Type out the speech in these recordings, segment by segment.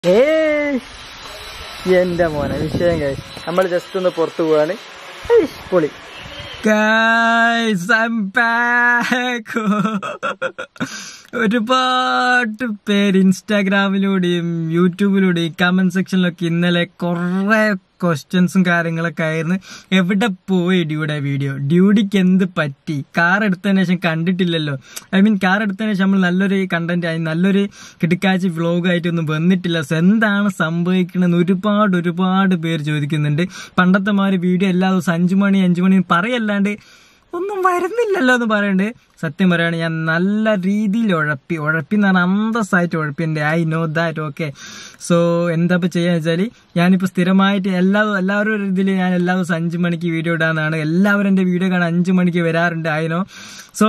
ഏയ് എന്റെ മോനെ വിഷയം കഴിച്ച് നമ്മൾ ജസ്റ്റ് ഒന്ന് പുറത്തു പോവാണ് ഏയ്, പൊളി Guys, I'm back. ഒരുപാട് പേര് ഇൻസ്റ്റാഗ്രാമിലൂടെയും യൂട്യൂബിലൂടെയും കമന്റ് സെക്ഷനിലൊക്കെ ഇന്നലെ കുറെ ക്വസ്റ്റ്യൻസും കാര്യങ്ങളൊക്കെ ആയിരുന്നു എവിടെ പോയി ഡ്യൂടെ വീഡിയോ ഡ്യൂഡിക്ക് എന്ത് പറ്റി കാർ എടുത്തതിന് ശേഷം കണ്ടിട്ടില്ലല്ലോ ഐ മീൻ കാർ എടുത്തതിന് ശേഷം നമ്മൾ നല്ലൊരു കണ്ടന്റ് ആയി നല്ലൊരു കിടക്കാച്ചി വ്ലോഗ് ആയിട്ടൊന്നും വന്നിട്ടില്ല സോ എന്താണ് സംഭവിക്കണമെന്ന് ഒരുപാട് ഒരുപാട് പേര് ചോദിക്കുന്നുണ്ട് പണ്ടത്തെ മാതിരി വീഡിയോ എല്ലാ ദിവസവും അഞ്ചു മണി അഞ്ചു മണി പറയല്ലാണ്ട് ഒന്നും വരുന്നില്ലല്ലോ എന്ന് പറയണ്ട് സത്യം പറയാണ് ഞാൻ നല്ല രീതിയിൽ ഉഴപ്പി ഉഴപ്പി എന്ന് പറഞ്ഞാൽ അന്തസ്സായിട്ട് ഉഴപ്പിണ്ട് I know that okay so എന്താ ഇപ്പൊ ചെയ്യാന്ന് വെച്ചാല് ഞാനിപ്പോ സ്ഥിരമായിട്ട് എല്ലാ എല്ലാവരും ഒരു ഇതിൽ ഞാൻ എല്ലാ ദിവസവും അഞ്ചു മണിക്ക് വീഡിയോ ഇടാന്നാണ് എല്ലാവരും എന്റെ വീഡിയോ കാണാൻ അഞ്ചു മണിക്ക് വരാറുണ്ട് ഐ നോ സോ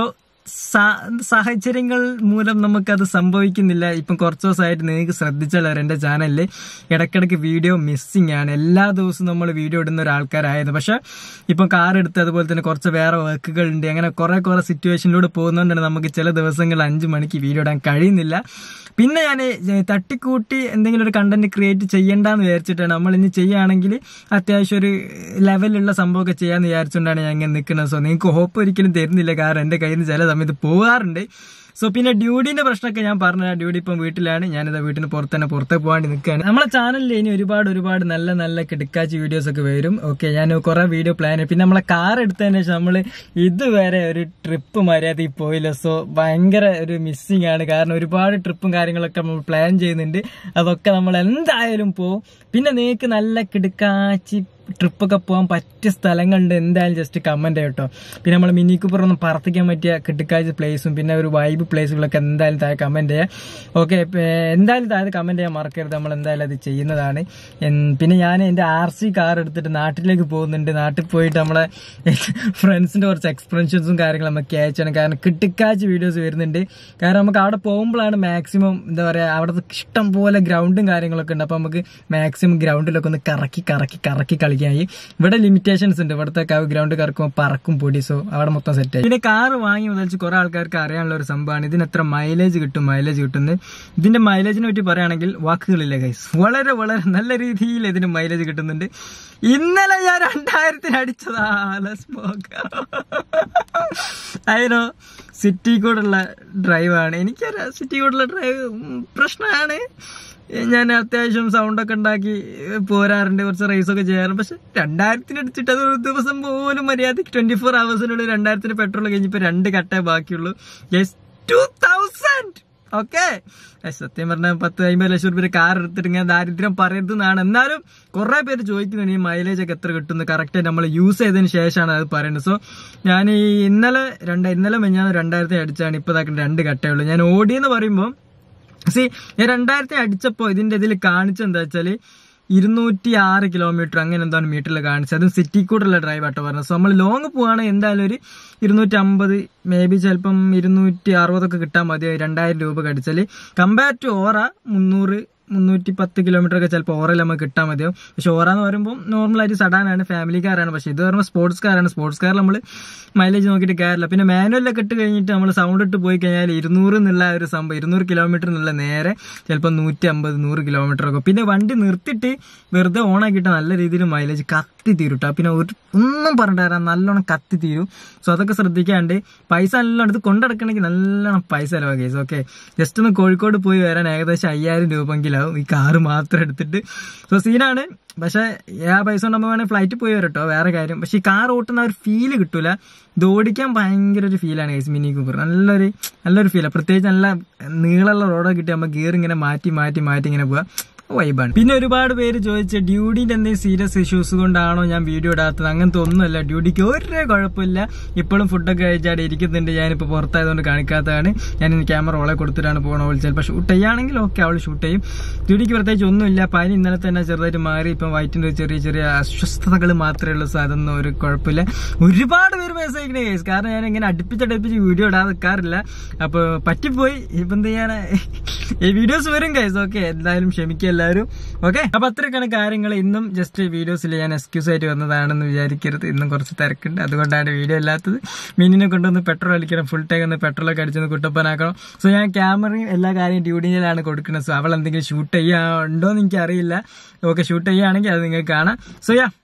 സാഹചര്യങ്ങൾ മൂലം നമുക്കത് സംഭവിക്കുന്നില്ല ഇപ്പം കുറച്ച് ദിവസമായിട്ട് നിങ്ങൾക്ക് ശ്രദ്ധിച്ചാൽ അറിയാം എന്റെ ചാനലിൽ ഇടയ്ക്കിടയ്ക്ക് വീഡിയോ മിസ്സിംഗ് ആണ് എല്ലാ ദിവസവും നമ്മൾ വീഡിയോ ഇടുന്ന ഒരാൾക്കാരായിരുന്നു പക്ഷെ ഇപ്പം കാർ എടുത്ത് അതുപോലെ തന്നെ കുറച്ച് വേറെ വർക്കുകൾ ഉണ്ട് അങ്ങനെ കുറെ കുറെ സിറ്റുവേഷനിലൂടെ പോകുന്നതുകൊണ്ടാണ് നമുക്ക് ചില ദിവസങ്ങളിൽ അഞ്ചു മണിക്ക് വീഡിയോ ഇടാൻ കഴിയുന്നില്ല പിന്നെ ഞാൻ തട്ടിക്കൂട്ടി എന്തെങ്കിലും ഒരു കണ്ടന്റ് ക്രിയേറ്റ് ചെയ്യണ്ടെന്ന് വിചാരിച്ചിട്ടാണ് നമ്മൾ ഇനി ചെയ്യുകയാണെങ്കിൽ അത്യാവശ്യം ഒരു ലെവലുള്ള സംഭവമൊക്കെ ചെയ്യാന്ന് വിചാരിച്ചുകൊണ്ടാണ് ഞാൻ ഇങ്ങനെ നിൽക്കുന്നത് സോ നിങ്ങൾക്ക് ഹോപ്പ് ഒരിക്കലും തരുന്നില്ല കാരണം എന്റെ കയ്യിൽ നിന്ന് ചില സമയത്ത് പോകാറുണ്ട് സോ പിന്നെ ഡ്യൂഡിന്റെ പ്രശ്നമൊക്കെ ഞാൻ പറഞ്ഞു ഡ്യൂഡി ഇപ്പം വീട്ടിലാണ് ഞാനിത് വീട്ടിന് പുറത്ത് തന്നെ പുറത്തേക്ക് പോകാണ്ട് നിൽക്കുകയാണ് നമ്മളെ ചാനലിൽ ഇനി ഒരുപാട് ഒരുപാട് നല്ല നല്ല കിടക്കാച്ചി വീഡിയോസ് ഒക്കെ വരും ഓക്കെ ഞാൻ കുറെ വീഡിയോ പ്ലാൻ ചെയ്യും പിന്നെ നമ്മളെ കാർ എടുത്തതിന് ശേഷം നമ്മൾ ഇതുവരെ ഒരു ട്രിപ്പ് മര്യാദയ്ക്ക് പോയില്ല സോ ഭയങ്കര ഒരു മിസ്സിംഗ് ആണ് കാരണം ഒരുപാട് ട്രിപ്പും കാര്യങ്ങളൊക്കെ നമ്മൾ പ്ലാൻ ചെയ്യുന്നുണ്ട് അതൊക്കെ നമ്മൾ എന്തായാലും പോവും പിന്നെ നിങ്ങൾക്ക് നല്ല കിടക്കാച്ചി ട്രിപ്പൊക്കെ പോകാൻ പറ്റിയ സ്ഥലങ്ങളുണ്ട് എന്തായാലും ജസ്റ്റ് കമന്റ് കേട്ടോ പിന്നെ നമ്മൾ മിനി കൂപ്പർ ഒന്നും പറത്തിക്കാൻ പറ്റിയ കിട്ടിക്കാഴ്ച പ്ലേസും പിന്നെ ഒരു വൈബ് പ്ലേസുകളൊക്കെ എന്തായാലും താഴെ കമന്റ് ചെയ്യാം ഓക്കെ എന്തായാലും താഴെ കമന്റ് ചെയ്യാൻ മറക്കരുത് നമ്മൾ എന്തായാലും അത് ചെയ്യുന്നതാണ് എൻ- പിന്നെ ഞാൻ എൻ്റെ ആർ സി കാർ എടുത്തിട്ട് നാട്ടിലേക്ക് പോകുന്നുണ്ട് നാട്ടിൽ പോയിട്ട് നമ്മളെ ഫ്രണ്ട്സിന്റെ കുറച്ച് എക്സ്പെൻഷൻസും കാര്യങ്ങളും നമുക്ക് അയച്ചാണ് കാരണം കിട്ടിക്കാഴ്ച വീഡിയോസ് വരുന്നുണ്ട് കാരണം നമുക്ക് അവിടെ പോകുമ്പോഴാണ് മാക്സിമം എന്താ പറയാ അവിടുത്തെ ഇഷ്ടം പോലെ ഗ്രൗണ്ടും കാര്യങ്ങളൊക്കെ ഉണ്ട് അപ്പൊ നമുക്ക് മാക്സിമം ഗ്രൗണ്ടിലൊക്കെ ഒന്ന് കറക്കി കറക്കി കറക്കി കളിക്കാനായി ഇവിടെ ലിമിറ്റേഷൻസ് ഉണ്ട് ഇവിടുത്തെ ഗ്രൗണ്ട് കറക്കുമ്പോൾ പറക്കും പൊടി സോ അവിടെ മൊത്തം സെറ്റ് ആയി പിന്നെ കാർ വാങ്ങി മുതൽ കുറെ ആൾക്കാർക്ക് അറിയാനുള്ള ഒരു സംഭവമാണ് ഇതിന് എത്ര മൈലേജ് കിട്ടും മൈലേജ് കിട്ടുന്നത് ഇതിന്റെ മൈലേജിനെ പറ്റി പറയുകയാണെങ്കിൽ വാക്കുകളില്ല ഗൈസ് വളരെ വളരെ നല്ല രീതിയിൽ ഇതിന് മൈലേജ് കിട്ടുന്നുണ്ട് ഇന്നലെ ഞാൻ രണ്ടായിരത്തിന് അടിച്ചതാ അതിനോ സിറ്റി കൂടെയുള്ള ഡ്രൈവാണ് എനിക്കറിയാം സിറ്റി കൂടെയുള്ള ഡ്രൈവ് പ്രശ്നമാണ് ഞാൻ അത്യാവശ്യം സൗണ്ടൊക്കെ ഉണ്ടാക്കി പോരാറുണ്ട് കുറച്ച് റേസൊക്കെ ചെയ്യാറുണ്ട് പക്ഷെ രണ്ടായിരത്തിന് അടിച്ചിട്ട് അത് ഒരു ദിവസം പോലും മര്യാദക്ക് ട്വന്റി ഫോർ അവേഴ്സിനുള്ളിൽ രണ്ടായിരത്തിന് പെട്രോൾ കഴിഞ്ഞപ്പോ രണ്ട് കട്ടേ ബാക്കിയുള്ളൂ ജസ്റ്റ് ടു തൗസൻഡ് ഓക്കെ സത്യം പറഞ്ഞാൽ പത്ത് അമ്പത് ലക്ഷം രൂപ കാർ എടുത്തിട്ട് ഇങ്ങനെ ദാരിദ്ര്യം പറയരുതെന്നാണ് എന്നാലും കുറെ പേര് ചോദിക്കുന്നുണ്ട് ഈ മൈലേജ് ഒക്കെ എത്ര കിട്ടുന്നു കറക്റ്റ് നമ്മൾ യൂസ് ചെയ്തതിന് ശേഷമാണ് അത് പറയുന്നത് സോ ഞാൻ ഈ ഇന്നലെ രണ്ട് ഇന്നലെ ഞാൻ രണ്ടായിരത്തി അടിച്ചാണ് ഇപ്പൊ ഇതാക്കുന്ന രണ്ട് കട്ടേ ഉള്ളൂ ഞാൻ ഓടിയെന്ന് പറയുമ്പോൾ സി ഞാൻ രണ്ടായിരത്തി അടിച്ചപ്പോ ഇതിന്റെ ഇതിൽ കാണിച്ചെന്താ വെച്ചാല് ഇരുന്നൂറ്റി ആറ് കിലോമീറ്റർ അങ്ങനെ എന്താണ് മീറ്ററിൽ കാണിച്ചത് അതും സിറ്റി കൂടെയുള്ള ഡ്രൈവ് ആട്ടോ പറഞ്ഞത് സോ നമ്മൾ ലോങ് പോവാണെങ്കിൽ എന്തായാലും ഒരു ഇരുന്നൂറ്റി അമ്പത് മേ ബി ചിലപ്പം ഇരുന്നൂറ്റി അറുപതൊക്കെ കിട്ടാൻ മതി രണ്ടായിരം രൂപ കടിച്ചാൽ കമ്പയർ ടു ഓറ മുന്നൂറ് മുന്നൂറ്റി പത്ത് കിലോമീറ്റർ ഒക്കെ ചിലപ്പോൾ ഓറയിൽ നമുക്ക് കിട്ടാൻ മതിയാവും പക്ഷെ ഓറ എന്ന് പറയുമ്പോൾ നോർമലായിട്ട് സഡാനാണ് ഫാമിലി കാറാണ് പക്ഷെ ഇത് പറയുമ്പോൾ സ്പോർട്സ് കാറാണ് സ്പോർട്സ് കാറിൽ നമ്മൾ മൈലേജ് നോക്കിയിട്ട് കാര്യമില്ല പിന്നെ മാനുവലൊക്കെ ഇട്ട് കഴിഞ്ഞിട്ട് നമ്മൾ സൗണ്ട് ഇട്ട് പോയി കഴിഞ്ഞാൽ ഇരുന്നൂറ് എന്നുള്ള ഒരു സംഭവം ഇരുന്നൂറ് കിലോമീറ്റർ എന്നുള്ള നേരെ ചിലപ്പോൾ നൂറ്റി അമ്പത് നൂറ് കിലോമീറ്റർ ഒക്കെ പിന്നെ വണ്ടി നിർത്തിയിട്ട് വെറുതെ ഓണാക്കിയിട്ട് നല്ല രീതിയിൽ മൈലേജ് കത്തി തീരും ട്ടോ. പിന്നെ ഒരു ഒന്നും പറഞ്ഞിട്ട് തരാം നല്ലോണം കത്തി തീരും സോ അതൊക്കെ ശ്രദ്ധിക്കാണ്ട് പൈസ നല്ലോണം ഇത് കൊണ്ടെടുക്കണമെങ്കിൽ നല്ലോണം പൈസ ചിലവാ കേസ് ഓക്കെ ജസ്റ്റ് ഒന്ന് കോഴിക്കോട് പോയി വരാൻ ഏകദേശം അയ്യായിരം രൂപെങ്കിലാവും ഈ കാറ് മാത്രം എടുത്തിട്ട് സോ സീനാണ് പക്ഷെ ആ പൈസ കൊണ്ട് നമ്മൾ വേണമെങ്കിൽ ഫ്ലൈറ്റിൽ പോയി വരട്ടോ വേറെ കാര്യം പക്ഷെ ഈ കാർ ഓട്ടുന്ന ആ ഒരു ഫീല് കിട്ടൂല ഇത് ഓടിക്കാൻ ഭയങ്കര ഒരു ഫീലാണ് കേസ് മിനി കൂപ്പർ നല്ലൊരു നല്ലൊരു ഫീലാണ് പ്രത്യേകിച്ച് നല്ല നീളമുള്ള റോഡൊക്കെ കിട്ടി നമ്മൾ ഗിയർ ഇങ്ങനെ മാറ്റി മാറ്റി മാറ്റി ഇങ്ങനെ പോവാ വൈബാണ് പിന്നെ ഒരുപാട് പേര് ചോദിച്ച ഡ്യൂഡിന്റെ എന്തെങ്കിലും സീരിയസ് ഇഷ്യൂസ് കൊണ്ടാണോ ഞാൻ വീഡിയോ ഇടാത്തത് അങ്ങനത്തെ ഒന്നുമല്ല ഡ്യൂഡിക്ക് ഒരു കുഴപ്പമില്ല ഇപ്പോഴും ഫുഡൊക്കെ കഴിച്ചാൽ ഇരിക്കുന്നുണ്ട് ഞാനിപ്പോൾ പുറത്തായതുകൊണ്ട് കാണിക്കാത്തതാണ് ഞാൻ ഇനി ക്യാമറ ഓളെ കൊടുത്തിട്ടാണ് പോകണ ചിലപ്പോൾ ഷൂട്ട് ചെയ്യുകയാണെങ്കിൽ ഓക്കെ അവൾ ഷൂട്ട് ചെയ്യും ഡ്യൂഡിക്ക് പ്രത്യേകിച്ച് ഒന്നുമില്ല പനി ഇന്നലെ തന്നെ ചെറുതായിട്ട് മാറി ഇപ്പം വയറ്റിന്റെ ഒരു ചെറിയ ചെറിയ അസ്വസ്ഥതകൾ മാത്രമേ ഉള്ളൂ സോ അതൊന്നും ഒരു കുഴപ്പമില്ല ഒരുപാട് പേര് മെസ്സേജ് അയക്കണേ കേസ് കാരണം ഞാൻ ഇങ്ങനെ അടുപ്പിച്ചടുപ്പിച്ച് വീഡിയോ ഇടാതെ നിൽക്കാറില്ല അപ്പോൾ പറ്റിപ്പോയി ഇപ്പം എന്ത് ചെയ്യാനാ ഈ വീഡിയോസ് വരും കേസ് ഓക്കെ എന്തായാലും ക്ഷമിക്കുക എല്ലാവരും ഓക്കെ അപ്പൊ അത്രയൊക്കെയാണ് കാര്യങ്ങൾ ഇന്നും ജസ്റ്റ് വീഡിയോസിൽ ഞാൻ എക്സ്ക്യൂസ് ആയിട്ട് വന്നതാണെന്ന് വിചാരിക്കരുത് ഇന്നും കുറച്ച് തിരക്കുണ്ട് അതുകൊണ്ടാണ് വീഡിയോ ഇല്ലാത്തത് മീനിനെ കൊണ്ടൊന്ന് പെട്രോൾ അടിക്കണം ഫുൾ ടൈം ഒന്ന് പെട്രോളൊക്കെ അടിച്ചൊന്ന് കുട്ടപ്പനാക്കണം സോ ഞാൻ ക്യാമറയും എല്ലാ കാര്യവും ഡ്യൂഡിയിലാണ് കൊടുക്കുന്നത് സോ അവൾ എന്തെങ്കിലും ഷൂട്ട് ചെയ്യാണ്ടോ എന്ന് എനിക്ക് അറിയില്ല ഓക്കെ ഷൂട്ട് ചെയ്യുകയാണെങ്കിൽ അത് നിങ്ങൾക്ക് കാണാം സോ യാ